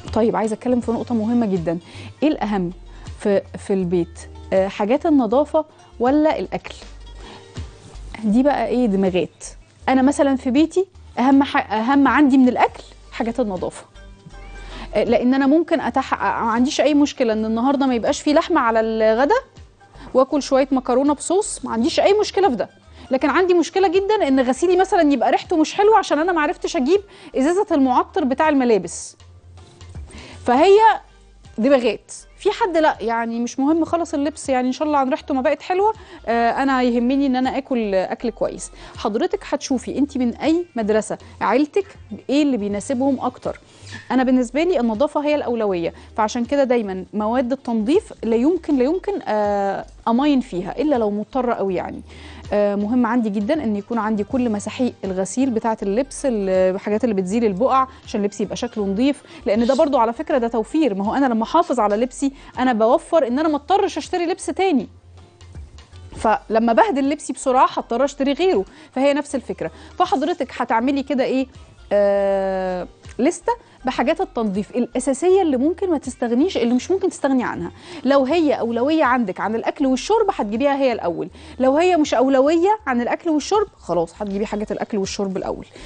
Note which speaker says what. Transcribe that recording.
Speaker 1: طيب عايزه اتكلم في نقطه مهمه جدا ايه الاهم في في البيت آه، حاجات النظافه ولا الاكل دي بقى ايه دماغات انا مثلا في بيتي اهم ح... اهم عندي من الاكل حاجات النظافه آه، لان انا ممكن أتح... ما عنديش اي مشكله ان النهارده ما يبقاش فيه لحمه على الغدا واكل شويه مكرونه بصوص ما عنديش اي مشكله في ده لكن عندي مشكله جدا ان غسيلي مثلا يبقى ريحته مش حلوه عشان انا ما عرفتش اجيب ازازه المعطر بتاع الملابس فهي دماغات في حد لا يعني مش مهم خالص اللبس يعني ان شاء الله عن ريحته ما بقت حلوه آه انا يهمني ان انا اكل اكل كويس حضرتك هتشوفي انت من اي مدرسه عيلتك ايه اللي بيناسبهم اكتر انا بالنسبه لي النظافه هي الاولويه فعشان كده دايما مواد التنظيف لا يمكن لا يمكن آه اماين فيها الا لو مضطره قوي يعني آه، مهم عندي جدا ان يكون عندي كل مساحيق الغسيل بتاعه اللبس الحاجات اللي بتزيل البقع عشان لبسي يبقى شكله نظيف لان ده برضو على فكره ده توفير ما هو انا لما احافظ على لبسي انا بوفر ان انا ما اضطرش اشتري لبس تاني فلما بهدل لبسي بسرعه هضطر اشتري غيره فهي نفس الفكره فحضرتك هتعملي كده ايه آه لسته بحاجات التنظيف الاساسيه اللي ممكن ما تستغنيش اللي مش ممكن تستغني عنها لو هي اولويه عندك عن الاكل والشرب هتجيبيها هي الاول لو هي مش اولويه عن الاكل والشرب خلاص هتجيبي حاجات الاكل والشرب الاول